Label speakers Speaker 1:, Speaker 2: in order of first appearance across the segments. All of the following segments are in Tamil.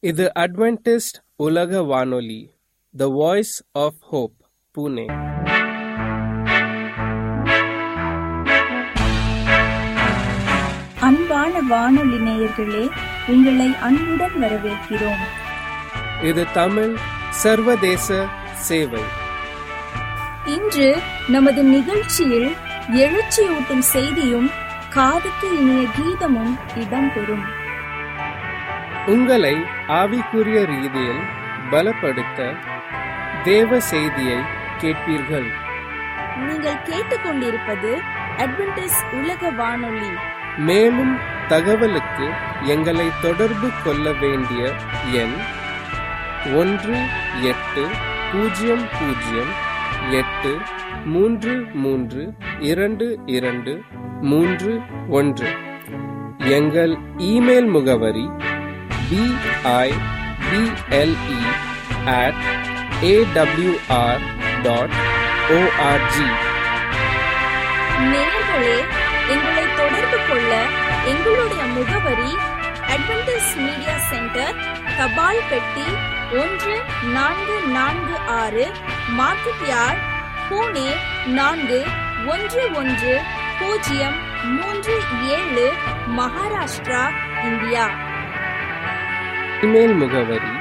Speaker 1: இது அட்வென்டிஸ்ட் உலக வானொலி the voice of hope Pune
Speaker 2: அன்பான வானொலி நேயர்களே உங்களை அன்புடன் வரவேற்கிறோம்
Speaker 1: இது தமிழ் சர்வதேச சேவை
Speaker 2: இன்று நமது நிகழ்ச்சியில் எழுச்சியூட்டும் செய்தியும் காதுக்கு இனிய கீதமும் இடம்பெறும்
Speaker 1: உங்களை ஆவிக்குரிய ரீதியில் பலப்படுத்த தேவ செய்தியை கேட்பீர்கள்
Speaker 2: நீங்கள் கேட்டுக்கொண்டிருப்பது அட்வென்டிஸ் உலக வானொலி
Speaker 1: மேலும் தகவலுக்கு எங்களை தொடர்பு கொள்ள வேண்டிய எண் ஒன்று எட்டு பூஜ்ஜியம் பூஜ்ஜியம் எட்டு மூன்று மூன்று இரண்டு இரண்டு மூன்று ஒன்று எங்கள் இமெயில் முகவரி B I B L E at AWR dot ORG
Speaker 2: நேயர்களே எங்களை தொடர்பு கொள்ள எங்களுடைய முகவரி அட்வென்டிஸ் மீடியா சென்டர் தபால் பெட்டி ஒன்று நான்கு நான்கு ஆறு மார்க்கெட் யார்ட் பூனே நான்கு ஒன்று ஒன்று பூஜ்ஜியம் மூன்று ஏழு மகாராஷ்டிரா இந்தியா
Speaker 1: இமெயில் முகவரி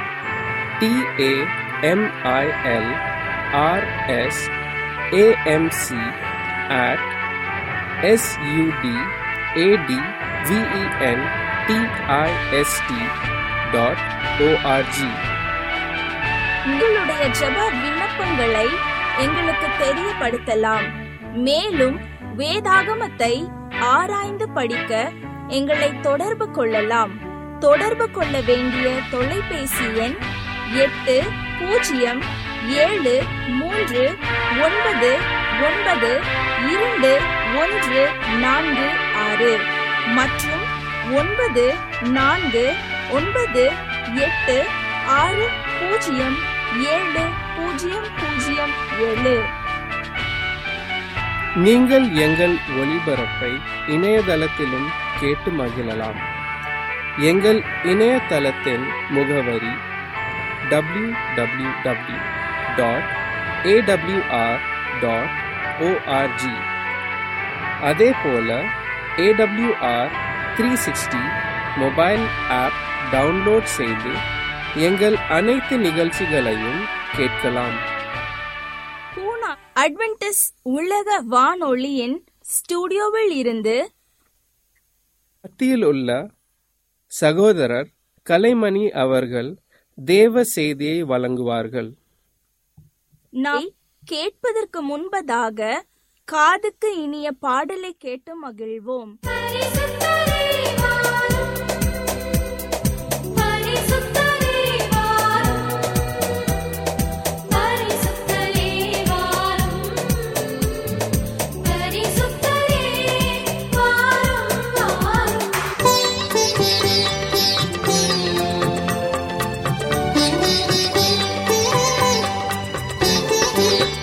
Speaker 1: T A M I L R S A M C at S U D A T V E N T I S T dot ORG
Speaker 2: உங்களுடைய ஜெப விண்ணப்பங்களை எங்களுக்கு தெரியப்படுத்தலாம் மேலும் வேதாகமத்தை ஆராய்ந்து படிக்க எங்களை தொடர்பு கொள்ளலாம் தொடர்பு கொள்ள வேண்டிய தொலைபேசி எண் எட்டு பூஜ்ஜியம் ஏழு மூன்று ஒன்பது ஒன்பது இரண்டு ஒன்று நான்கு ஆறு மற்றும் ஒன்பது நான்கு ஒன்பது எட்டு ஆறு பூஜ்ஜியம் ஏழு பூஜ்ஜியம் பூஜ்ஜியம் ஏழு
Speaker 1: நீங்கள் எங்கள் ஒளிபரப்பை இணையதளத்திலும் கேட்டு மகிழலாம் எங்கள் இணையதளத்தின் முகவரி W W W dot AWR dot ORG அதே போல AWR three sixty mobile app download செய்து எங்கள் அனைத்து நிகழ்ச்சிகளையும் கேட்கலாம்
Speaker 2: பூனா அட்வென்டிஸ் உலக வானொலியின் ஸ்டுடியோவில் இருந்து
Speaker 1: மத்தியில் உள்ள சகோதரர் கலைமணி அவர்கள் தேவ செய்தியை வழங்குவார்கள்
Speaker 2: நாம் கேட்பதற்கு முன்பதாக காதுக்கு இனிய பாடலை கேட்டு மகிழ்வோம்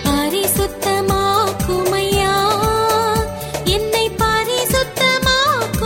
Speaker 3: பரிசுத்தமாக்குமையா என்னை பரிசுத்தமாக்குமையா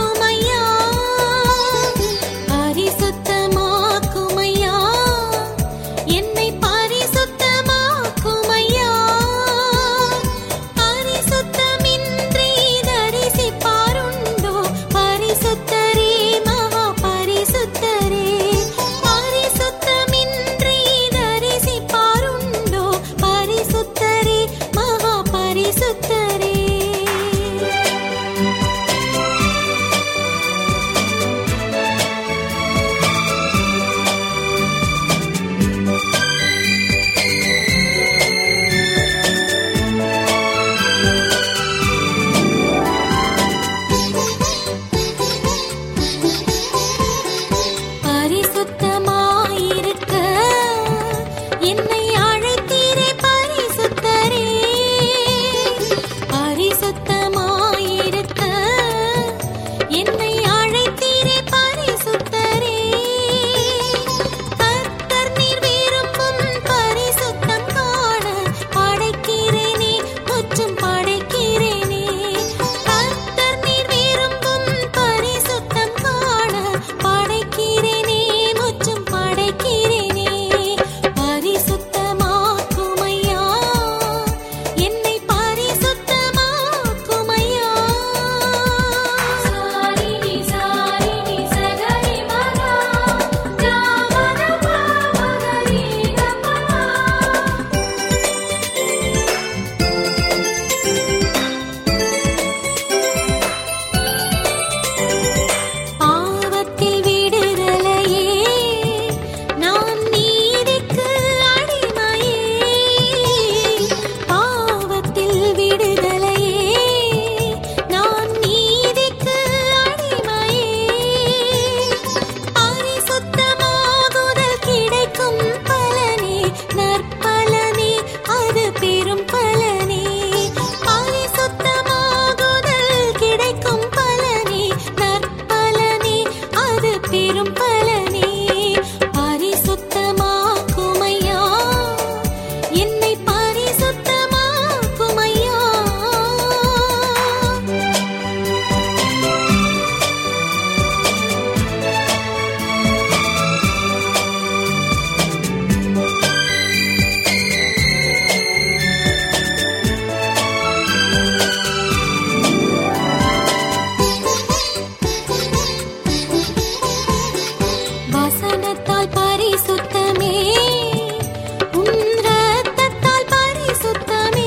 Speaker 3: ரத்தத்தால் பரிசுத்தமே உன் ரத்தத்தால் பரிசுத்தமே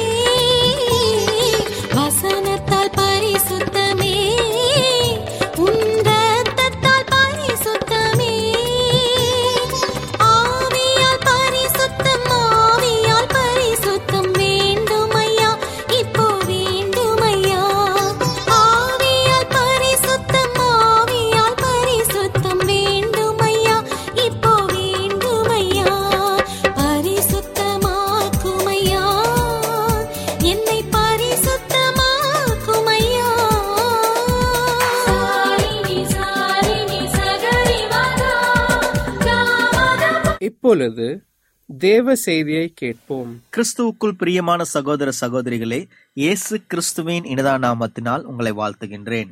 Speaker 3: வசனத்தால் பரிசுத்தமே உன் ரத்தத்தால் பரிசுத்தமே ஆவியால் பரிசுத்தம் ஆவியால் பரிசுத்தம் வேண்டுமையா இப்போ வேண்டுமையா ஆவியால் பரிசுத்தம் ஆவியால் பரிசுத்தம் வேண்டுமையா இப்போ வேண்டுமையா பரிசுத்தமாக்குமையா என்னை பரிசுத்தமாக்குமையா சாரினி சாரினி சகரி மகா காமத
Speaker 1: இப்பொழுது தேவ செய்தியை கேட்போம்
Speaker 4: கிறிஸ்துவுக்குள் பிரியமான சகோதர சகோதரிகளே இயேசு கிறிஸ்துவின் இனிதான நாமத்தினால் உங்களை வாழ்த்துகின்றேன்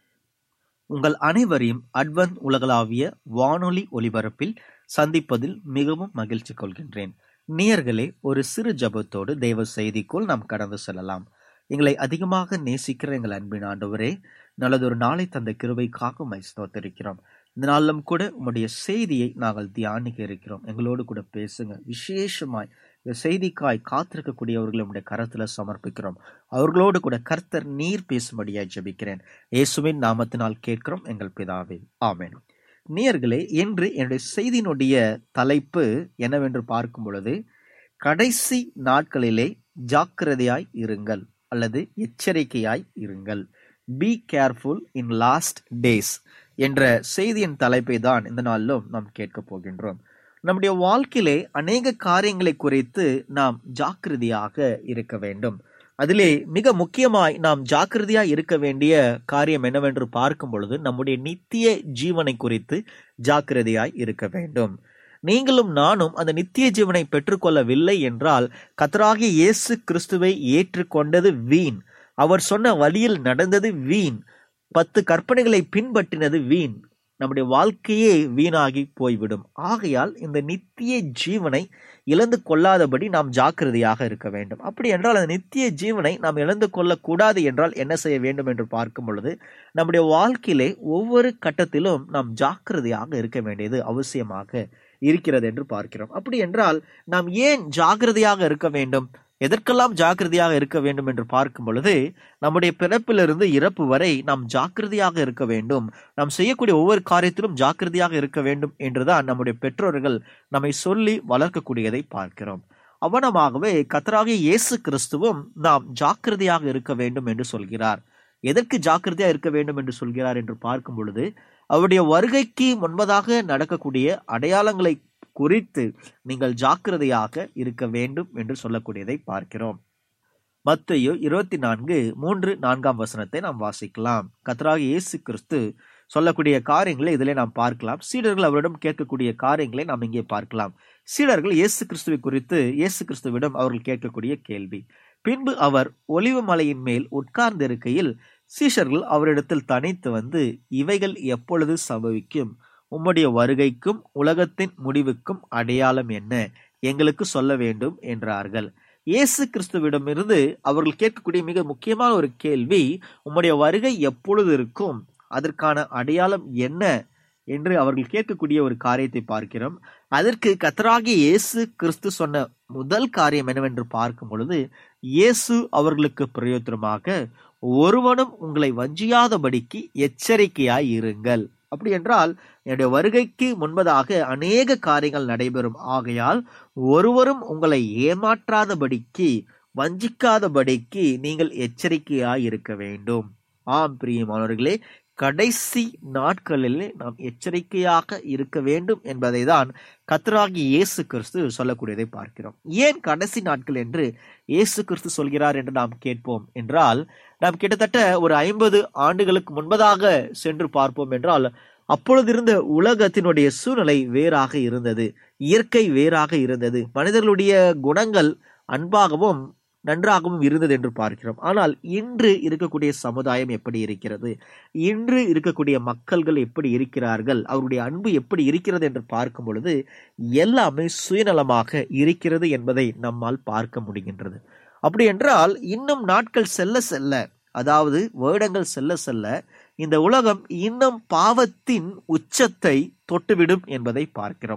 Speaker 4: உங்கள் அனைவரையும் அட்வந்த் உலகளாவிய வானொலி ஒலிபரப்பில் சந்திப்பதில் மிகவும் மகிழ்ச்சி கொள்கின்றேன் நேயர்களே ஒரு சிறு ஜெபத்தோடு தெய்வ செய்திக்குள் நாம் கடந்து செல்லலாம் எங்களை அதிகமாக நேசிக்கிற எங்கள் அன்பின் ஆண்டவரே நல்லதொரு நாளை தந்த கிருபைக்காக உம்மை ஸ்தோத்திரிக்கிறோம் இந்த நாளிலும் கூட உம்முடைய செய்தியை நாங்கள் தியானிக்க இருக்கிறோம் எங்களோடு கூட பேசுங்க விசேஷமாய் இந்த செய்திக்காய் காத்திருக்கக்கூடியவர்களை உடைய கரத்துல சமர்ப்பிக்கிறோம் அவர்களோடு கூட கர்த்தர் நீர் பேசும்படியாய் ஜெபிக்கிறேன் இயேசுவின் நாமத்தினால் கேட்கிறோம் எங்கள் பிதாவே ஆமென் நேயர்களே இன்று என்னுடைய செய்தியினுடைய தலைப்பு என்னவென்று பார்க்கும் பொழுது கடைசி நாட்களிலே ஜாக்கிரதையாய் இருங்கள் அல்லது எச்சரிக்கையாய் இருங்கள் be careful in last days என்ற செய்தியின் தலைப்பை தான் இந்த நாளிலும் நாம் கேட்க போகின்றோம் நம்முடைய வாழ்க்கையிலே அநேக காரியங்களை குறித்து நாம் ஜாக்கிரதையாக இருக்க வேண்டும் அதிலே மிக முக்கியமாய் நாம் ஜாக்கிரதையாய் இருக்க வேண்டிய காரியம் என்னவென்று பார்க்கும் பொழுது நம்முடைய நித்திய ஜீவனை குறித்து ஜாக்கிரதையாய் இருக்க வேண்டும் நீங்களும் நானும் அந்த நித்திய ஜீவனை பெற்றுக்கொள்ளவில்லை என்றால் கத்தராகிய இயேசு கிறிஸ்துவை ஏற்றுக்கொண்டது வீண் அவர் சொன்ன வழியில் நடந்தது வீண் பத்து கற்பனைகளை பின்பற்றினது வீண் நம்முடைய வாழ்க்கையே வீணாகி போய்விடும் ஆகையால் இந்த நித்திய ஜீவனை இழந்து கொள்ளாதபடி நாம் ஜாக்கிரதையாக இருக்க வேண்டும் அப்படி என்றால் அந்த நித்திய ஜீவனை நாம் இழந்து கொள்ளக்கூடாது என்றால் என்ன செய்ய வேண்டும் என்று பார்க்கும் பொழுது நம்முடைய வாழ்க்கையிலே ஒவ்வொரு கட்டத்திலும் நாம் ஜாக்கிரதையாக இருக்க வேண்டியது அவசியமாக இருக்கிறது என்று பார்க்கிறோம் அப்படி என்றால் நாம் ஏன் ஜாக்கிரதையாக இருக்க வேண்டும் எதற்கெல்லாம் ஜாக்கிரதையாக இருக்க வேண்டும் என்று பார்க்கும் பொழுது நம்முடைய பிறப்பிலிருந்து இறப்பு வரை நாம் ஜாக்கிரதையாக இருக்க வேண்டும் நாம் செய்யக்கூடிய ஒவ்வொரு காரியத்திலும் ஜாக்கிரதையாக இருக்க வேண்டும் என்றுதான் நம்முடைய பெற்றோர்கள் நம்மை சொல்லி வளர்க்கக்கூடியதை பார்க்கிறோம் அவனமாகவே கத்தராகிய இயேசு கிறிஸ்துவும் நாம் ஜாக்கிரதையாக இருக்க வேண்டும் என்று சொல்கிறார் எதற்கு ஜாக்கிரதையா இருக்க வேண்டும் என்று சொல்கிறார் என்று பார்க்கும் பொழுது அவருடைய வருகைக்கு முன்பதாக நடக்கக்கூடிய அடையாளங்களை குறித்து நீங்கள் ஜாக்கிரதையாக இருக்க வேண்டும் என்று சொல்லக்கூடியதை பார்க்கிறோம் மத்தையோ இருபத்தி நான்கு மூன்று நான்காம் வசனத்தை நாம் வாசிக்கலாம் கத்தராக இயேசு கிறிஸ்து சொல்லக்கூடிய காரியங்களை இதிலே நாம் பார்க்கலாம் சீடர்கள் அவரிடம் கேட்கக்கூடிய காரியங்களை நாம் இங்கே பார்க்கலாம் சீடர்கள் இயேசு கிறிஸ்துவை குறித்து இயேசு கிறிஸ்துவிடம் அவர்கள் கேட்கக்கூடிய கேள்வி பின்பு அவர் ஒலிவு மலையின் மேல் உட்கார்ந்திருக்கையில் சீஷர்கள் அவரிடத்தில் தனித்து வந்து இவைகள் எப்பொழுது சம்பவிக்கும் உம்முடைய வருகைக்கும் உலகத்தின் முடிவுக்கும் அடையாளம் என்ன எங்களுக்கு சொல்ல வேண்டும் என்றார்கள் இயேசு கிறிஸ்துவிடமிருந்து அவர்கள் கேட்கக்கூடிய மிக முக்கியமான ஒரு கேள்வி உம்முடைய வருகை எப்பொழுது இருக்கும் அதற்கான அடையாளம் என்ன என்று அவர்கள் கேட்கக்கூடிய ஒரு காரியத்தை பார்க்கிறோம் அதற்கு கத்தராகிய இயேசு கிறிஸ்து சொன்ன முதல் காரியம் என்னவென்று பார்க்கும் பொழுது இயேசு அவர்களுக்கு பிரயோஜனமாக ஒருவனும் உங்களை வஞ்சியாதபடிக்கு எச்சரிக்கையாய் இருங்கள் அப்படி என்றால் என்னுடைய வருகைக்கு முன்பதாக அநேக காரியங்கள் நடைபெறும் ஆகையால் ஒருவரும் உங்களை ஏமாற்றாதபடிக்கு வஞ்சிக்காதபடிக்கு நீங்கள் எச்சரிக்கையாய் இருக்க வேண்டும் ஆம் பிரியமானவர்களே கடைசி நாட்களில் நாம் எச்சரிக்கையாக இருக்க வேண்டும் என்பதை தான் கத்தராகி இயேசு கிறிஸ்து சொல்லக்கூடியதை பார்க்கிறோம் ஏன் கடைசி நாட்கள் என்று இயேசு கிறிஸ்து சொல்கிறார் என்று நாம் கேட்போம் என்றால் நாம் கிட்டத்தட்ட ஒரு ஐம்பது ஆண்டுகளுக்கு முன்பதாக சென்று பார்ப்போம் என்றால் அப்பொழுது இருந்த உலகத்தினுடைய சூழ்நிலை வேறாக இருந்தது இயற்கை வேறாக இருந்தது மனிதர்களுடைய குணங்கள் அன்பாகவும் நன்றாகவும் இருந்தது என்று பார்க்கிறோம் ஆனால் இன்று இருக்கக்கூடிய சமுதாயம் எப்படி இருக்கிறது இன்று இருக்கக்கூடிய மக்கள்கள் எப்படி இருக்கிறார்கள் அவருடைய அன்பு எப்படி இருக்கிறது என்று பார்க்கும் பொழுது எல்லாமே சுயநலமாக இருக்கிறது என்பதை நம்மால் பார்க்க முடிகின்றது அப்படி என்றால் இன்னும் நாட்கள் செல்ல செல்ல அதாவது வருடங்கள் செல்ல செல்ல இந்த உலகம் இன்னும் பாவத்தின் உச்சத்தை தொட்டுவிடும் என்பதை பார்க்கிறோம்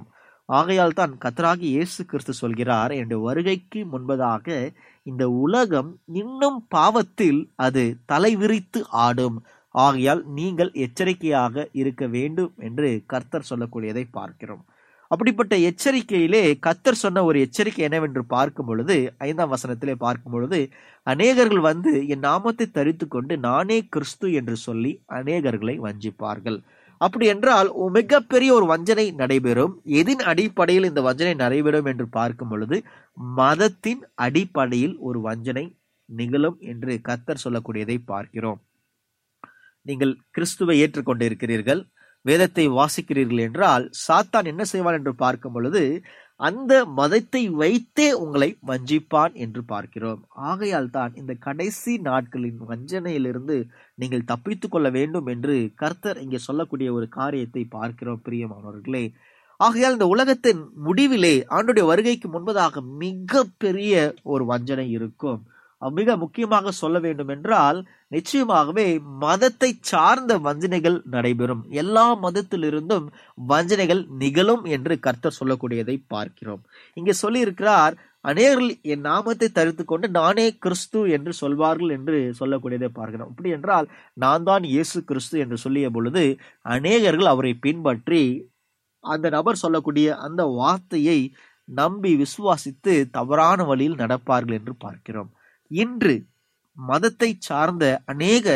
Speaker 4: ஆகையால் தான் கத்தராகி இயேசு கிறிஸ்து சொல்கிறார் என்னுடைய வருகைக்கு முன்பதாக இந்த உலகம் இன்னும் பாவத்தில் அது தலைவிரித்து ஆடும் ஆகையால் நீங்கள் எச்சரிக்கையாக இருக்க வேண்டும் என்று கர்த்தர் சொல்லக்கூடியதை பார்க்கிறோம் அப்படிப்பட்ட எச்சரிக்கையிலே கர்த்தர் சொன்ன ஒரு எச்சரிக்கை என்னவென்று பார்க்கும் பொழுது ஐந்தாம் வசனத்திலே பார்க்கும் பொழுது அநேகர்கள் வந்து என் நாமத்தை தரித்து கொண்டு நானே கிறிஸ்து என்று சொல்லி அநேகர்களை வஞ்சிப்பார்கள் அப்படி என்றால் மிகப்பெரிய ஒரு வஞ்சனை நடைபெறும் எதின் அடிப்படையில் இந்த வஞ்சனை நடைபெறும் என்று பார்க்கும் பொழுது மதத்தின் அடிப்படையில் ஒரு வஞ்சனை நிகழும் என்று கர்த்தர் சொல்லக்கூடியதை பார்க்கிறோம் நீங்கள் கிறிஸ்துவை ஏற்றுக்கொண்டிருக்கிறீர்கள் வேதத்தை வாசிக்கிறீர்கள் என்றால் சாத்தான் என்ன செய்வான் என்று பார்க்கும் பொழுது அந்த மதத்தை வைத்தே உங்களை வஞ்சிப்பான் என்று பார்க்கிறோம் ஆகையால் தான் இந்த கடைசி நாட்களின் வஞ்சனையிலிருந்து நீங்கள் தப்பித்துக் கொள்ள வேண்டும் என்று கர்த்தர் இங்கே சொல்லக்கூடிய ஒரு காரியத்தை பார்க்கிறோம் பிரியமானவர்களே ஆகையால் இந்த உலகத்தின் முடிவிலே ஆண்டுடைய வருகைக்கு முன்பதாக மிக பெரிய ஒரு வஞ்சனை இருக்கும் மிக முக்கியமாக சொல்ல வேண்டும் என்றால் நிச்சயமாகவே மதத்தை சார்ந்த வஞ்சனைகள் நடைபெறும் எல்லா மதத்திலிருந்தும் வஞ்சனைகள் நிகழும் என்று கர்த்தர் சொல்லக்கூடியதை பார்க்கிறோம் இங்கே சொல்லி இருக்கிறார் அநேகர்கள் என் நாமத்தை தரித்து கொண்டு நானே கிறிஸ்து என்று சொல்வார்கள் என்று சொல்லக்கூடியதை பார்க்கிறோம் அப்படி என்றால் நான் தான் இயேசு கிறிஸ்து என்று சொல்லிய பொழுது அநேகர்கள் அவரை பின்பற்றி அந்த நபர் சொல்லக்கூடிய அந்த வார்த்தையை நம்பி விசுவாசித்து தவறான வழியில் நடப்பார்கள் என்று பார்க்கிறோம் இன்று மதத்தை சார்ந்த அநேக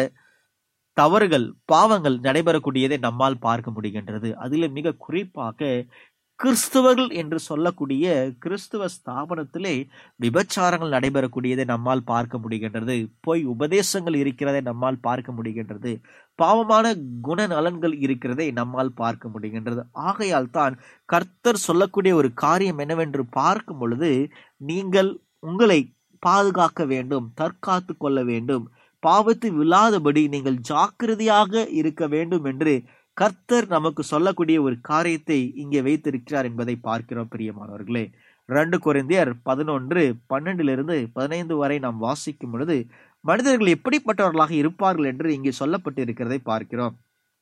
Speaker 4: தவறுகள் பாவங்கள் நடைபெறக்கூடியதை நம்மால் பார்க்க முடிகின்றது அதில் மிக குறிப்பாக கிறிஸ்துவர்கள் என்று சொல்லக்கூடிய கிறிஸ்துவ ஸ்தாபனத்திலே விபச்சாரங்கள் நடைபெறக்கூடியதை நம்மால் பார்க்க முடிகின்றது பொய் உபதேசங்கள் இருக்கிறதை நம்மால் பார்க்க முடிகின்றது பாவமான குணநலன்கள் இருக்கிறதை நம்மால் பார்க்க முடிகின்றது ஆகையால் தான் கர்த்தர் சொல்லக்கூடிய ஒரு காரியம் என்னவென்று பார்க்கும் பொழுது நீங்கள் உங்களை பாதுகாக்க வேண்டும் தற்காத்து கொள்ள வேண்டும் பாவத்து விழாதபடி நீங்கள் ஜாக்கிரதையாக இருக்க வேண்டும் என்று கர்த்தர் நமக்கு சொல்லக்கூடிய ஒரு காரியத்தை இங்கே வைத்திருக்கிறார் என்பதை பார்க்கிறோம் பிரியமானவர்களே ரெண்டு குறைந்தியர் பதினொன்று பன்னெண்டிலிருந்து பதினைந்து வரை நாம் வாசிக்கும் பொழுது மனிதர்கள் எப்படிப்பட்டவர்களாக இருப்பார்கள் என்று இங்கே சொல்லப்பட்டு இருக்கிறதை பார்க்கிறோம்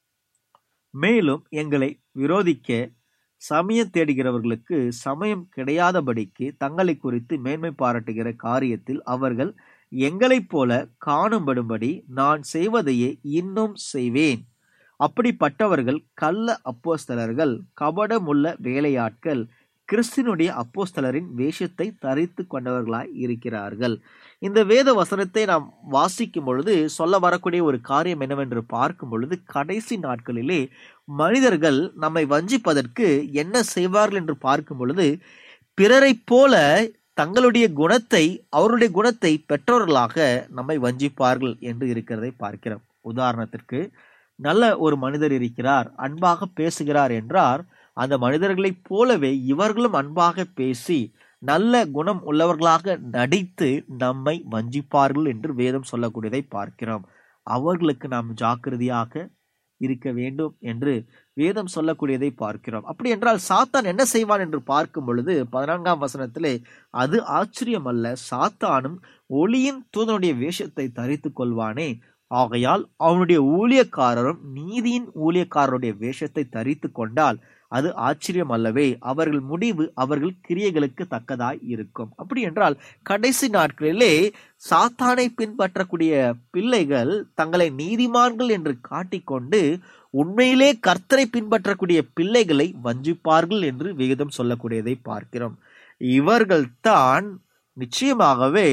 Speaker 4: மேலும் எங்களை விரோதிக்க சமயம் தேடுகிறவர்களுக்கு சமயம் கிடையாதபடிக்கு தங்களை குறித்து மேன்மை பாராட்டுகிற காரியத்தில் அவர்கள் எங்களைப் போல காணும்படும்படி நான் செய்வதையே இன்னும் செய்வேன் அப்படிப்பட்டவர்கள் கள்ள அப்போஸ்தலர்கள் கபடமுள்ள வேலையாட்கள் கிறிஸ்தினுடைய அப்போஸ்தலரின் வேஷத்தை தரித்து கொண்டவர்களாய் இருக்கிறார்கள் இந்த வேத வசனத்தை நாம் வாசிக்கும் பொழுது சொல்ல வரக்கூடிய ஒரு காரியம் என்னவென்று பார்க்கும் பொழுது கடைசி நாட்களிலே மனிதர்கள் நம்மை வஞ்சிப்பதற்கு என்ன செய்வார்கள் என்று பார்க்கும் பொழுது பிறரைப் போல தங்களுடைய குணத்தை அவருடைய குணத்தை பெற்றவர்களாக நம்மை வஞ்சிப்பார்கள் என்று இருக்கிறதை பார்க்கிறோம் உதாரணத்திற்கு நல்ல ஒரு மனிதர் இருக்கிறார் அன்பாக பேசுகிறார் என்றார் அந்த மனிதர்களைப் போலவே இவர்களும் அன்பாக பேசி நல்ல குணம் உள்ளவர்களாக நடித்து நம்மை வஞ்சிப்பார்கள் என்று வேதம் சொல்லக்கூடியதை பார்க்கிறோம் அவர்களுக்கு நாம் ஜாக்கிரதையாக இருக்க வேண்டும் என்று வேதம் சொல்லக்கூடியதை பார்க்கிறோம் அப்படி என்றால் சாத்தான் என்ன செய்வான் என்று பார்க்கும் பொழுது பதினான்காம் வசனத்திலே அது ஆச்சரியம் அல்ல சாத்தானும் ஒளியின் தூதனுடைய வேஷத்தை தரித்து கொள்வானே ஆகையால் அவனுடைய ஊழியக்காரரும் நீதியின் ஊழியக்காரருடைய வேஷத்தை தரித்து கொண்டால் அது ஆச்சரியம் அல்லவே அவர்கள் முடிவு அவர்கள் கிரியைகளுக்கு தக்கதாய் இருக்கும் அப்படி என்றால் கடைசி நாட்களிலே சாத்தானை பின்பற்றக்கூடிய பிள்ளைகள் தங்களை நீதிமான்கள் என்று காட்டிக்கொண்டு உண்மையிலே கர்த்தரை பின்பற்றக்கூடிய பிள்ளைகளை வஞ்சிப்பார்கள் என்று வேதம் சொல்லக்கூடியதை பார்க்கிறோம் இவர்கள் தான் நிச்சயமாகவே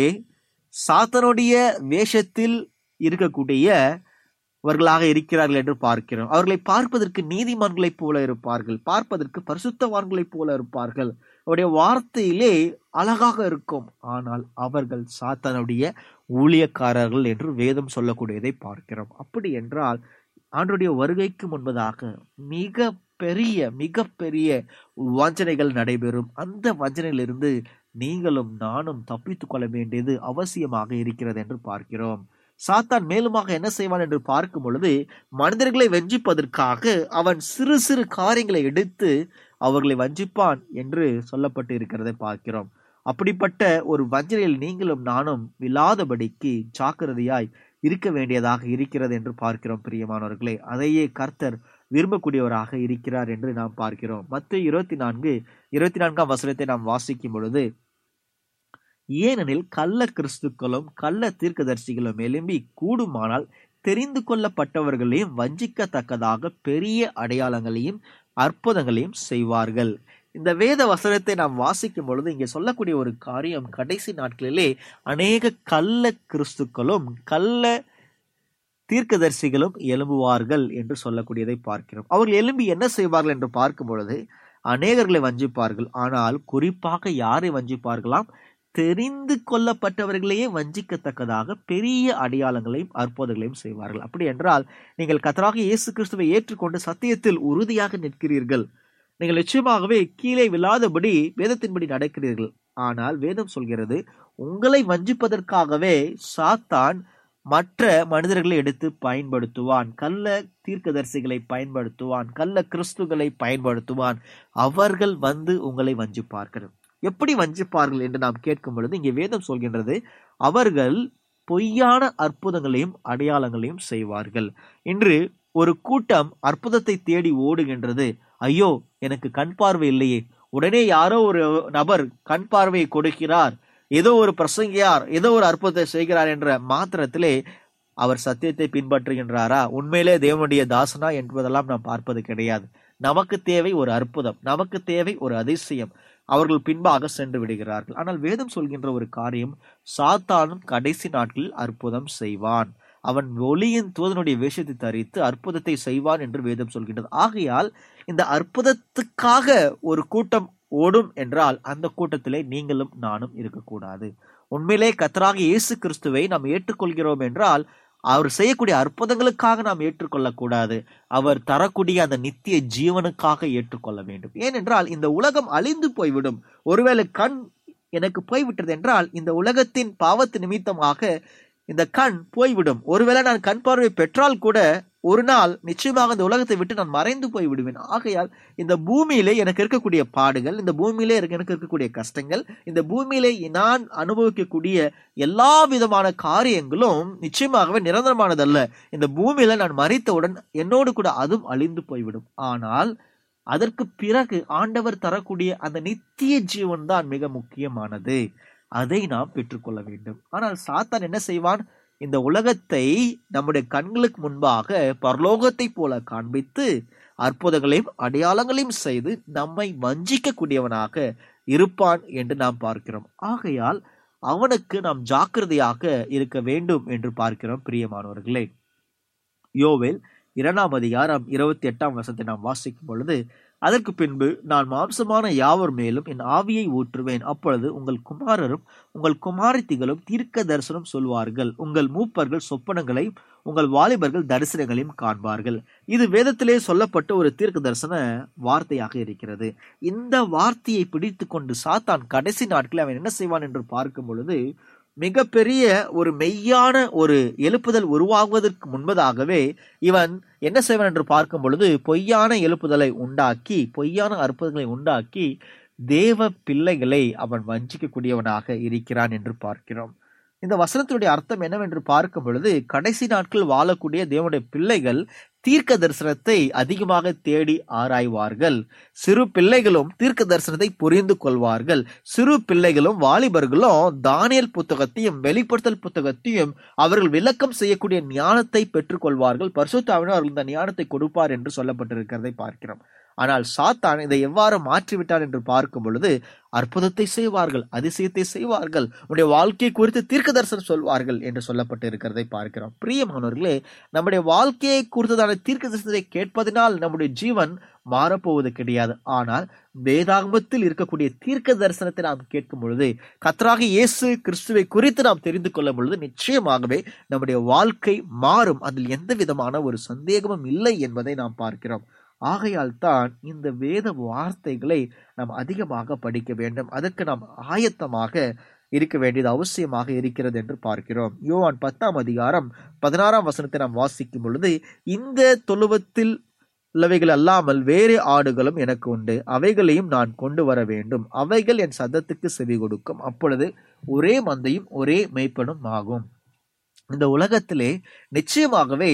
Speaker 4: சாத்தனுடைய வேஷத்தில் இருக்கக்கூடிய அவர்களாக இருக்கிறார்கள் என்று பார்க்கிறோம் அவர்களை பார்ப்பதற்கு நீதிமான்களைப் போல இருப்பார்கள் பார்ப்பதற்கு பரிசுத்தவான்களைப் போல இருப்பார்கள் அவருடைய வார்த்தையிலே அழகாக இருக்கும் ஆனால் அவர்கள் சாத்தானுடைய ஊழியக்காரர்கள் என்று வேதம் சொல்லக்கூடியதை பார்க்கிறோம் அப்படி என்றால் ஆண்டுடைய வருகைக்கு முன்பதாக மிக பெரிய மிக பெரிய வஞ்சனைகள் நடைபெறும் அந்த வஞ்சனையிலிருந்து நீங்களும் நானும் தப்பித்துக் கொள்ள வேண்டியது அவசியமாக இருக்கிறது என்று பார்க்கிறோம் சாத்தான் மேலுமாக என்ன செய்வான் என்று பார்க்கும் பொழுது மனிதர்களை வஞ்சிப்பதற்காக அவன் சிறு சிறு காரியங்களை எடுத்து அவர்களை வஞ்சிப்பான் என்று சொல்லப்பட்டு இருக்கிறதை பார்க்கிறோம் அப்படிப்பட்ட ஒரு வஞ்சனையில் நீங்களும் நானும் விழாதபடிக்கு ஜாக்கிரதையாய் இருக்க வேண்டியதாக இருக்கிறது என்று பார்க்கிறோம் பிரியமானவர்களே அதையே கர்த்தர் விரும்பக்கூடியவராக இருக்கிறார் என்று நாம் பார்க்கிறோம் மத்த இருபத்தி நான்கு இருபத்தி நான்காம் வசனத்தை நாம் வாசிக்கும் பொழுது ஏனெனில் கள்ள கிறிஸ்துக்களும் கள்ள தீர்க்கதரிசிகளும் எழும்பி கூடுமானால் தெரிந்து கொள்ளப்பட்டவர்களையும் வஞ்சிக்கத்தக்கதாக பெரிய அடையாளங்களையும் அற்புதங்களையும் செய்வார்கள் இந்த வேத வசனத்தை நாம் வாசிக்கும் பொழுது இங்கே சொல்லக்கூடிய ஒரு காரியம் கடைசி நாட்களிலே அநேக கள்ள கிறிஸ்துக்களும் கள்ள தீர்க்கதரிசிகளும் எழும்புவார்கள் என்று சொல்லக்கூடியதை பார்க்கிறோம் அவர்கள் எழும்பி என்ன செய்வார்கள் என்று பார்க்கும் பொழுது அநேகர்களை வஞ்சிப்பார்கள் ஆனால் குறிப்பாக யாரை வஞ்சிப்பார்களாம் தெரிந்து கொள்ளப்பட்டவர்களையே வஞ்சிக்கத்தக்கதாக பெரிய அடையாளங்களையும் அற்புதங்களையும் செய்வார்கள் அப்படி என்றால் நீங்கள் கத்தராக இயேசு கிறிஸ்துவை ஏற்றுக்கொண்டு சத்தியத்தில் உறுதியாக நிற்கிறீர்கள் நீங்கள் நிச்சயமாகவே கீழே விழாதபடி வேதத்தின்படி நடக்கிறீர்கள் ஆனால் வேதம் சொல்கிறது உங்களை வஞ்சிப்பதற்காகவே சாத்தான் மற்ற மனிதர்களை எடுத்து பயன்படுத்துவான் கள்ள தீர்க்கதரிசிகளை பயன்படுத்துவான் கள்ள கிறிஸ்துகளை பயன்படுத்துவான் அவர்கள் வந்து உங்களை வஞ்சிப்பார்கள் எப்படி வஞ்சிப்பார்கள் என்று நாம் கேட்கும் பொழுது இங்கே வேதம் சொல்கின்றது அவர்கள் பொய்யான அற்புதங்களையும் அடையாளங்களையும் செய்வார்கள் இன்று ஒரு கூட்டம் அற்புதத்தை தேடி ஓடுகின்றது ஐயோ எனக்கு கண் பார்வை இல்லையே உடனே யாரோ ஒரு நபர் கண் பார்வையை கொடுக்கிறார் ஏதோ ஒரு பிரசங்கியார் ஏதோ ஒரு அற்புதத்தை செய்கிறார் என்ற மாத்திரத்திலே அவர் சத்தியத்தை பின்பற்றுகின்றாரா உண்மையிலே தேவனுடைய தாசனா என்பதெல்லாம் நாம் பார்ப்பது கிடையாது நமக்கு தேவை ஒரு அற்புதம் நமக்கு தேவை ஒரு அதிசயம் அவர்கள் பின்பாக சென்று விடுகிறார்கள் ஆனால் வேதம் சொல்கின்ற ஒரு காரியம் சாத்தானும் கடைசி நாட்களில் அற்புதம் செய்வான் அவன் ஒளியின் தூதனுடைய வேஷத்தை தரித்து அற்புதத்தை செய்வான் என்று வேதம் சொல்கின்றது ஆகையால் இந்த அற்புதத்துக்காக ஒரு கூட்டம் ஓடும் என்றால் அந்த கூட்டத்திலே நீங்களும் நானும் இருக்கக்கூடாது உண்மையிலே கத்தராக இயேசு கிறிஸ்துவை நாம் ஏற்றுக்கொள்கிறோம் என்றால் அவர் செய்யக்கூடிய அற்புதங்களுக்காக நாம் ஏற்றுக்கொள்ளக்கூடாது அவர் தரக்கூடிய அந்த நித்திய ஜீவனுக்காக ஏற்றுக்கொள்ள வேண்டும் ஏனென்றால் இந்த உலகம் அழிந்து போய்விடும் ஒருவேளை கண் எனக்கு போய்விட்டது என்றால் இந்த உலகத்தின் பாவத்து நிமித்தமாக இந்த கண் போய்விடும் ஒருவேளை நான் கண் பார்வை பெற்றால் கூட ஒரு நாள் நிச்சயமாக இந்த உலகத்தை விட்டு நான் மறைந்து போய் விடுவேன் ஆகையால் இந்த பூமியிலே எனக்கு இருக்கக்கூடிய பாடுகள் இந்த பூமியிலே எனக்கு எனக்கு இருக்கக்கூடிய கஷ்டங்கள் இந்த பூமியிலே நான் அனுபவிக்கக்கூடிய எல்லா விதமான காரியங்களும் நிச்சயமாகவே நிரந்தரமானதல்ல இந்த பூமியில நான் மறித்தவுடன் என்னோடு கூட அதுவும் அழிந்து போய்விடும் ஆனால் அதற்கு பிறகு ஆண்டவர் தரக்கூடிய அந்த நித்திய ஜீவன் தான் மிக முக்கியமானது அதை நாம் பெற்றுக்கொள்ள வேண்டும் ஆனால் சாத்தான் என்ன செய்வான் இந்த உலகத்தை நம்முடைய கண்களுக்கு முன்பாக பரலோகத்தை போல காண்பித்து அற்புதங்களையும் அடையாளங்களையும் செய்து நம்மை வஞ்சிக்கக்கூடியவனாக இருப்பான் என்று நாம் பார்க்கிறோம் ஆகையால் அவனுக்கு நாம் ஜாக்கிரதையாக இருக்க வேண்டும் என்று பார்க்கிறோம் பிரியமானவர்களே யோவேல் இரண்டாம் அதிகாரம் இருபத்தி எட்டாம் வசத்தை நாம் வாசிக்கும் பொழுது அதற்கு பின்பு நான் மாம்சமான யாவர் மேலும் என் ஆவியை ஊற்றுவேன் அப்பொழுது உங்கள் குமாரரும் உங்கள் குமாரத்திகளும் தீர்க்க தரிசனம் சொல்வார்கள் உங்கள் மூப்பர்கள் சொப்பனங்களையும் உங்கள் வாலிபர்கள் தரிசனங்களையும் காண்பார்கள் இது வேதத்திலே சொல்லப்பட்ட ஒரு தீர்க்க தரிசன வார்த்தையாக இருக்கிறது இந்த வார்த்தையை பிடித்து கொண்டு சாத்தான் கடைசி நாட்களில் அவன் என்ன செய்வான் என்று பார்க்கும் பொழுது மிகப்பெரிய ஒரு மெய்யான ஒரு எழுப்புதல் உருவாகுவதற்கு முன்பதாகவே இவன் என்ன செய்வான் என்று பார்க்கும் பொழுது பொய்யான எழுப்புதலை உண்டாக்கி பொய்யான அற்புதங்களை உண்டாக்கி தேவ பிள்ளைகளை அவன் வஞ்சிக்கக்கூடியவனாக இருக்கிறான் என்று பார்க்கிறோம் இந்த வசனத்தினுடைய அர்த்தம் என்னவென்று பார்க்கும் பொழுது கடைசி நாட்கள் வாழக்கூடிய தேவனுடைய பிள்ளைகள் தீர்க்க தரிசனத்தை அதிகமாக தேடி ஆராய்வார்கள் சிறு பிள்ளைகளும் தீர்க்க தரிசனத்தை புரிந்து கொள்வார்கள் சிறு பிள்ளைகளும் வாலிபர்களும் தானியல் புத்தகத்தையும் வெளிப்படுத்தல் புத்தகத்தையும் அவர்கள் விளக்கம் செய்யக்கூடிய ஞானத்தை பெற்றுக்கொள்வார்கள் பரிசுத்தாவினர் அவர்கள் இந்த ஞானத்தை கொடுப்பார் என்று சொல்லப்பட்டிருக்கிறதை பார்க்கிறோம் ஆனால் சாத்தான் இதை எவ்வாறு மாற்றிவிட்டார் என்று பார்க்கும் பொழுது அற்புதத்தை செய்வார்கள் அதிசயத்தை செய்வார்கள் உன்னுடைய வாழ்க்கை குறித்து தீர்க்க தரிசனம் சொல்வார்கள் என்று சொல்லப்பட்டு இருக்கிறதை பார்க்கிறோம் பிரியமானவர்களே நம்முடைய வாழ்க்கையை குறித்ததான தீர்க்க தரிசனத்தை கேட்பதனால் நம்முடைய ஜீவன் மாறப்போவது கிடையாது ஆனால் வேதாகமத்தில் இருக்கக்கூடிய தீர்க்க தரிசனத்தை நாம் கேட்கும் பொழுது கத்தராக இயேசு கிறிஸ்துவை குறித்து நாம் தெரிந்து கொள்ளும் பொழுது நிச்சயமாகவே நம்முடைய வாழ்க்கை மாறும் அதில் எந்த விதமான ஒரு சந்தேகமும் இல்லை என்பதை நாம் பார்க்கிறோம் ஆகையால் தான் இந்த வேத வார்த்தைகளை நாம் அதிகமாக படிக்க வேண்டும் அதற்கு நாம் ஆயத்தமாக இருக்க வேண்டியது அவசியமாக இருக்கிறது என்று பார்க்கிறோம் யோவான் பத்தாம் அதிகாரம் பதினாறாம் வசனத்தை நாம் வாசிக்கும் பொழுது இந்த தொழுவத்தில் உள்ளவைகள் அல்லாமல் வேறு ஆடுகளும் எனக்கு உண்டு அவைகளையும் நான் கொண்டு வர வேண்டும் அவைகள் என் சத்தத்துக்கு செவி கொடுக்கும் அப்பொழுது ஒரே மந்தையும் ஒரே மெய்ப்பனும் ஆகும் இந்த உலகத்திலே நிச்சயமாகவே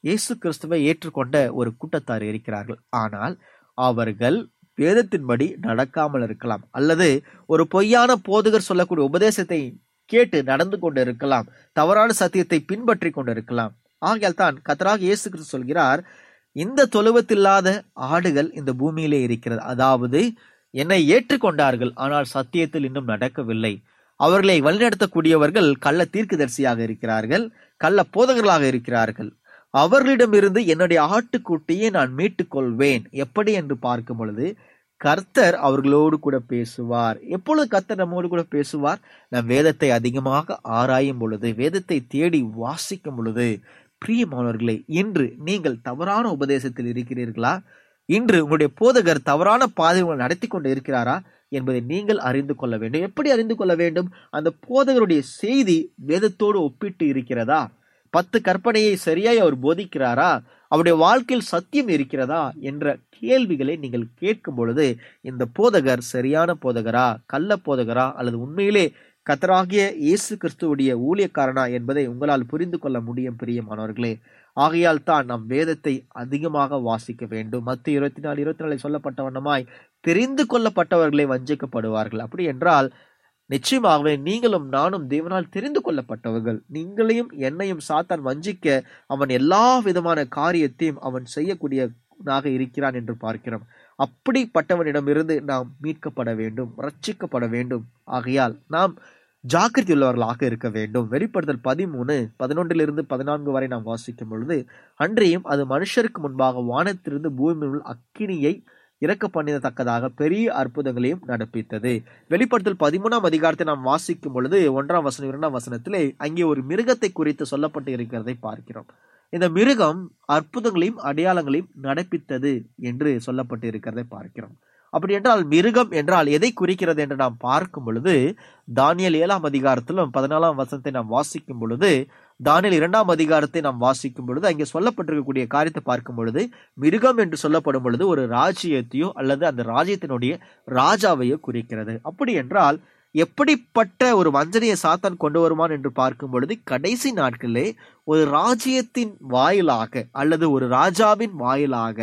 Speaker 4: இயேசு கிறிஸ்துவை ஏற்றுக்கொண்ட ஒரு கூட்டத்தார் இருக்கிறார்கள் ஆனால் அவர்கள் வேதத்தின்படி நடக்காமல் இருக்கலாம் அல்லது ஒரு பொய்யான போதகர் சொல்லக்கூடிய உபதேசத்தை கேட்டு நடந்து கொண்டு இருக்கலாம் தவறான சத்தியத்தை பின்பற்றி கொண்டு இருக்கலாம் ஆகையால் தான் கத்தராக இயேசு கிறிஸ்து சொல்கிறார் இந்த தொழுவத்தில்லாத ஆடுகள் இந்த பூமியிலே இருக்கிறது அதாவது என்னை ஏற்றுக்கொண்டார்கள் ஆனால் சத்தியத்தில் இன்னும் நடக்கவில்லை அவர்களை வழிநடத்தக்கூடியவர்கள் கள்ள தீர்க்கதரிசியாக இருக்கிறார்கள் கள்ள போதகர்களாக இருக்கிறார்கள் அவர்களிடமிருந்து என்னுடைய ஆட்டுக்குட்டியை நான் மீட்டுக் கொள்வேன் எப்படி என்று பார்க்கும் பொழுது கர்த்தர் அவர்களோடு கூட பேசுவார் எப்பொழுது கர்த்தர் நம்மோடு கூட பேசுவார் நம் வேதத்தை அதிகமாக ஆராயும் பொழுது வேதத்தை தேடி வாசிக்கும் பொழுது பிரியமானவர்களே இன்று நீங்கள் தவறான உபதேசத்தில் இருக்கிறீர்களா இன்று உங்களுடைய போதகர் தவறான பாதை உங்களை நடத்தி கொண்டு இருக்கிறாரா என்பதை நீங்கள் அறிந்து கொள்ள வேண்டும் எப்படி அறிந்து கொள்ள வேண்டும் அந்த போதகருடைய செய்தி வேதத்தோடு ஒப்பிட்டு இருக்கிறதா பத்து கற்பனையை சரியாய் அவர் போதிக்கிறாரா அவருடைய வாழ்க்கையில் சத்தியம் இருக்கிறதா என்ற கேள்விகளை நீங்கள் கேட்கும் பொழுது இந்த போதகர் சரியான போதகரா கள்ள போதகரா அல்லது உண்மையிலே கத்தராகிய இயேசு கிறிஸ்துவுடைய ஊழியக்காரனா என்பதை உங்களால் புரிந்து கொள்ள முடியும் பிரியமானவர்களே ஆகையால் தான் நாம் வேதத்தை அதிகமாக வாசிக்க வேண்டும் மத்திய இருபத்தி நாலு இருபத்தி நாலு சொல்லப்பட்ட வண்ணமாய் தெரிந்து கொள்ளப்பட்டவர்களே வஞ்சிக்கப்படுவார்கள் அப்படி என்றால் நிச்சயமாகவே நீங்களும் நானும் தேவனால் தெரிந்து கொள்ளப்பட்டவர்கள் நீங்களையும் என்னையும் சாத்தான் வஞ்சிக்க அவன் எல்லா விதமான காரியத்தையும் அவன் செய்யக்கூடியவனாக இருக்கிறான் என்று பார்க்கிறோம் அப்படிப்பட்டவனிடமிருந்து நாம் மீட்கப்பட வேண்டும் ரட்சிக்கப்பட வேண்டும் ஆகையால் நாம் ஜாக்கிரதை உள்ளவர்களாக இருக்க வேண்டும் வெளிப்படுத்தல் பதிமூணு பதினொன்றிலிருந்து பதினான்கு வரை நாம் வாசிக்கும் பொழுது அன்றையும் அது மனுஷருக்கு முன்பாக வானத்திலிருந்து பூமியில் அக்கினியை இறக்க பண்ணிடத்தக்கதாக பெரிய அற்புதங்களையும் நடப்பித்தது வெளிப்படுத்தல் பதிமூணாம் அதிகாரத்தை நாம் வாசிக்கும் பொழுது ஒன்றாம் வசனம் இரண்டாம் வசனத்திலே அங்கே ஒரு மிருகத்தை குறித்து சொல்லப்பட்டு இருக்கிறதை பார்க்கிறோம் இந்த மிருகம் அற்புதங்களையும் அடையாளங்களையும் நடப்பித்தது என்று சொல்லப்பட்டு இருக்கிறதை பார்க்கிறோம் அப்படி என்றால் மிருகம் என்றால் எதை குறிக்கிறது என்று நாம் பார்க்கும் பொழுது தானியல் ஏழாம் அதிகாரத்திலும் பதினாலாம் வசனத்தை நாம் வாசிக்கும் பொழுது தானியல் இரண்டாம் அதிகாரத்தை நாம் வாசிக்கும் பொழுது அங்கே சொல்லப்பட்டிருக்கக்கூடிய காரியத்தை பார்க்கும் பொழுது மிருகம் என்று சொல்லப்படும் பொழுது ஒரு ராஜ்யத்தையோ அல்லது அந்த ராஜ்யத்தினுடைய ராஜாவையோ குறிக்கிறது அப்படி என்றால் எப்படிப்பட்ட ஒரு வஞ்சனையை சாத்தான் கொண்டு வருவான் என்று பார்க்கும் பொழுது கடைசி நாட்களிலே ஒரு ராஜ்யத்தின் வாயிலாக அல்லது ஒரு ராஜாவின் வாயிலாக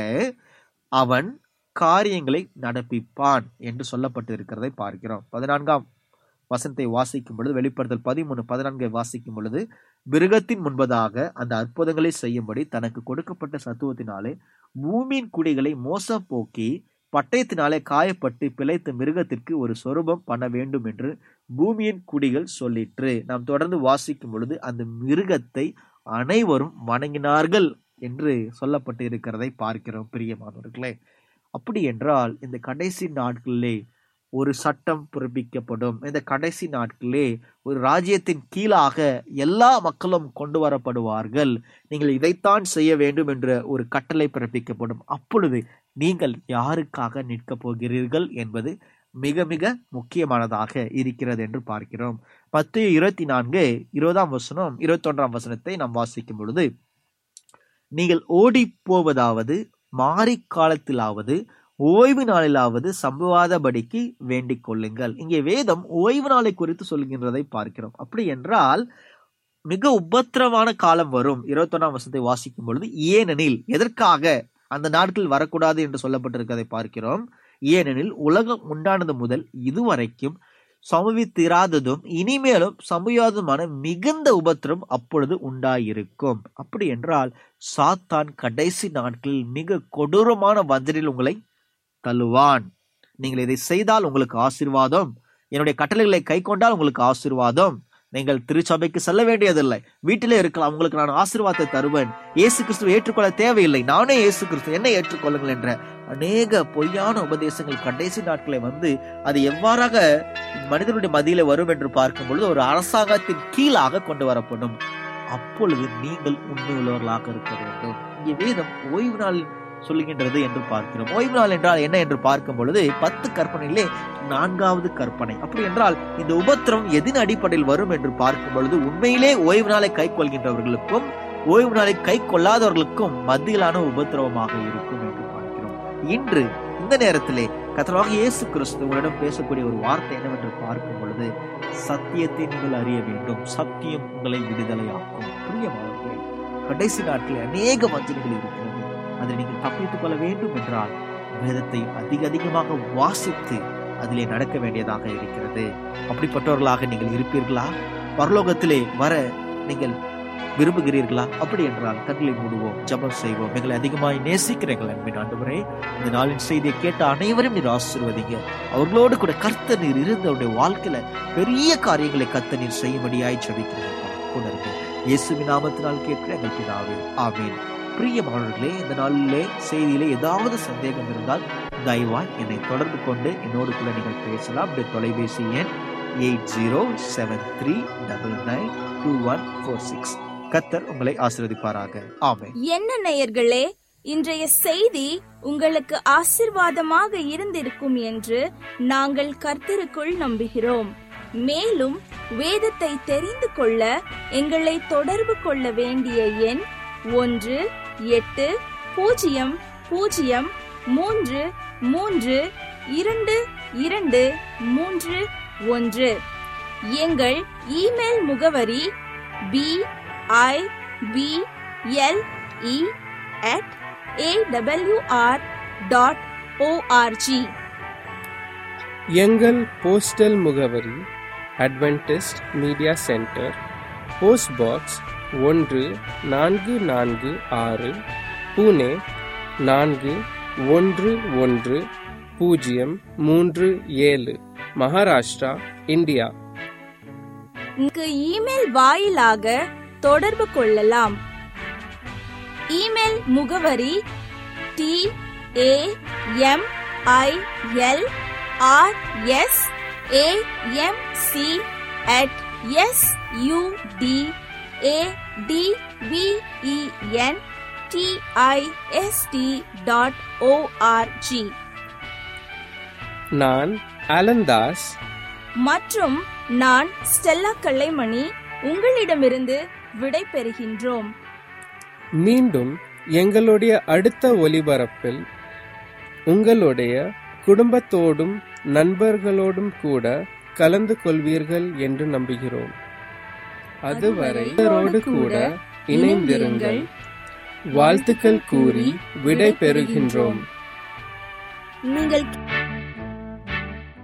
Speaker 4: அவன் காரியங்களை நடப்பிப்பான் என்று சொல்லப்பட்டு இருக்கிறதை பார்க்கிறோம் பதினான்காம் வசனத்தை வாசிக்கும் பொழுது வெளிப்படுத்தல் பதிமூணு பதினான்கை வாசிக்கும் பொழுது மிருகத்தின் முன்பதாக அந்த அற்புதங்களை செய்யும்படி தனக்கு கொடுக்கப்பட்ட சத்துவத்தினாலே பூமியின் குடிகளை மோசம் போக்கி பட்டயத்தினாலே காயப்பட்டு பிழைத்த மிருகத்திற்கு ஒரு சொரூபம் பண்ண வேண்டும் என்று பூமியின் குடிகள் சொல்லிற்று நாம் தொடர்ந்து வாசிக்கும் பொழுது அந்த மிருகத்தை அனைவரும் வணங்கினார்கள் என்று சொல்லப்பட்டு இருக்கிறதை பார்க்கிறோம் பிரியமானவர்களே அப்படி என்றால் இந்த கடைசி நாட்களிலே ஒரு சட்டம் பிறப்பிக்கப்படும் இந்த கடைசி நாட்களிலே ஒரு ராஜ்யத்தின் கீழாக எல்லா மக்களும் கொண்டு வரப்படுவார்கள் நீங்கள் இதைத்தான் செய்ய வேண்டும் என்ற ஒரு கட்டளை பிறப்பிக்கப்படும் அப்பொழுது நீங்கள் யாருக்காக நிற்கப் போகிறீர்கள் என்பது மிக மிக முக்கியமானதாக இருக்கிறது என்று பார்க்கிறோம் பத்து இருபத்தி நான்கு இருபதாம் வசனம் இருபத்தொன்றாம் வசனத்தை நாம் வாசிக்கும் பொழுது நீங்கள் ஓடி போவதாவது மாறி காலத்திலாவது ஓய்வு நாளிலாவது சம்பவாதபடிக்கு வேண்டிக் கொள்ளுங்கள் இங்கே வேதம் ஓய்வு நாளை குறித்து சொல்கின்றதை பார்க்கிறோம் அப்படி என்றால் மிக உபத்திரமான காலம் வரும் இருபத்தொன்னாம் வருஷத்தை வாசிக்கும் பொழுது ஏனெனில் எதற்காக அந்த நாட்கள் வரக்கூடாது என்று சொல்லப்பட்டிருக்கதை பார்க்கிறோம் ஏனெனில் உலகம் உண்டானது முதல் இதுவரைக்கும் சமவித்திராததும் இனிமேலும் சம்பவியாததுமான மிகுந்த உபத்திரம் அப்பொழுது உண்டாயிருக்கும் அப்படி என்றால் சாத்தான் கடைசி நாட்களில் மிக கொடூரமான வஞ்சனில் உங்களை தள்ளுவான் நீங்கள் இதை செய்தால் உங்களுக்கு ஆசீர்வாதம் என்னுடைய கட்டளைகளை கை கொண்டால் உங்களுக்கு ஆசீர்வாதம் நீங்கள் திருச்சபைக்கு செல்ல வேண்டியதில்லை வீட்டிலே இருக்கலாம் உங்களுக்கு நான் ஆசீர்வாதத்தை தருவேன் இயேசு கிறிஸ்துவை ஏற்றுக்கொள்ள தேவையில்லை நானே இயேசு கிறிஸ்து என்னை ஏற்றுக்கொள்ளுங்கள் என்ற அநேக பொய்யான உபதேசங்கள் கடைசி நாட்களை வந்து அது எவ்வாறாக மனிதனுடைய மத்தியில வரும் என்று பார்க்கும் பொழுது ஒரு அரசாங்கத்தின் கீழாக கொண்டு வரப்படும் அப்பொழுது நீங்கள் உண்மையுள்ளவர்களாக இருக்க வேண்டும் இங்கே வேதம் ஓய்வு நாள் சொல்லுகின்றது என்று பார்க்கிறோம் ஓய்வு நாள் என்றால் என்ன என்று பார்க்கும் பொழுது பத்து கற்பனையிலே நான்காவது கற்பனை அப்படி என்றால் இந்த உபத்திரம் எதின் அடிப்படையில் வரும் என்று பார்க்கும் பொழுது உண்மையிலே ஓய்வு நாளை கை கொள்கின்றவர்களுக்கும் ஓய்வு நாளை கை கொள்ளாதவர்களுக்கும் மத்தியிலான உபத்திரவமாக இருக்கும் என்று பார்க்கிறோம் இன்று இந்த நேரத்திலே கத்தராக இயேசு கிறிஸ்து உங்களிடம் பேசக்கூடிய ஒரு வார்த்தை என்னவென்று பார்க்கும் பொழுது சத்தியத்தை நீங்கள் அறிய வேண்டும் சத்தியம் உங்களை விடுதலையாக்கும் பிரியமானவர்களே கடைசி நாட்களில் அநேக வஞ்சனைகள் இருக்கிறது அதை நீங்கள் தப்பித்துக் கொள்ள வேண்டும் என்றால் வேதத்தை அதிக அதிகமாக வாசித்து அதிலே நடக்க வேண்டியதாக இருக்கிறது அப்படிப்பட்டவர்களாக நீங்கள் இருப்பீர்களா பரலோகத்திலே வர நீங்கள் விரும்புகிறீர்களா அப்படி என்றால் கண்களை மூடுவோம் ஜெபம் செய்வோம் எங்களை அதிகமாய் நேசிக்கிறீர்கள் அன்பின் ஆண்டவரே இந்த நாளின் செய்தியை கேட்ட அனைவரும் நீர் ஆசீர்வதிங்க அவர்களோடு கூட கர்த்த நீர் இருந்து அவருடைய வாழ்க்கையில பெரிய காரியங்களை கர்த்த நீர் செய்யும்படியாய் ஜெபிக்கிறேன் கூட இருக்கு இயேசுவின் நாமத்தினால் கேட்கிற எங்கள் பிதாவே ஆமீன் பிரியமானவர்களே இந்த நாளிலே செய்தியிலே ஏதாவது சந்தேகம் இருந்தால் தயவாய் என்னை தொடர்பு கொண்டு என்னோடு கூட நீங்கள் பேசலாம் இந்த தொலைபேசி எண் eight zero seven three double nine two one four six கத்தர் உங்களை ஆசீர்வதிப்பாராக ஆமென்
Speaker 2: என்ன நேயர்களே இன்றைய செய்தி உங்களுக்கு ஆசிர்வாதமாக இருந்திருக்கும் என்று நாங்கள் கர்த்தருக்குள் நம்புகிறோம் மேலும் வேதத்தை தெரிந்து கொள்ள எங்களை தொடர்பு கொள்ள வேண்டிய எண் ஒன்று எட்டு பூஜ்ஜியம் பூஜ்ஜியம் மூன்று மூன்று இரண்டு இரண்டு மூன்று ஒன்று எங்கள் இமெயில் முகவரி B I B L E at awr dot ORG
Speaker 1: எங்கள் போஸ்டல் முகவரி Adventist media centre post box ஒன்று நான்கு நான்கு ஆறு புனே நான்கு ஒன்று ஒன்று பூஜ்ஜியம் மூன்று ஏழு மகாராஷ்டிரா இந்தியா
Speaker 2: இங்கு இமெயில் வாயிலாக தொடர்பு கொள்ளலாம் இமெயில் முகவரி T A M I L R S A M C at S U T A T V E N T I S T dot ORG
Speaker 1: நான் அலந்தாஸ்
Speaker 2: மற்றும் நான் ஸ்டெல்லா கல்லைமணி உங்களிடமிருந்து விடை பெறுகின்றோம்
Speaker 1: மீண்டும் எங்களுடைய அடுத்த ஒலிபரப்பில் உங்களுடைய குடும்பத்தோடும் நண்பர்களோடும் கூட கலந்து கொள்வீர்கள் என்று நம்புகிறோம் அதுவரை இவரோடு கூட இணைந்திருங்கள் வாழ்த்துக்கள் கூறி விடை பெறுகின்றோம்
Speaker 2: நீங்கள்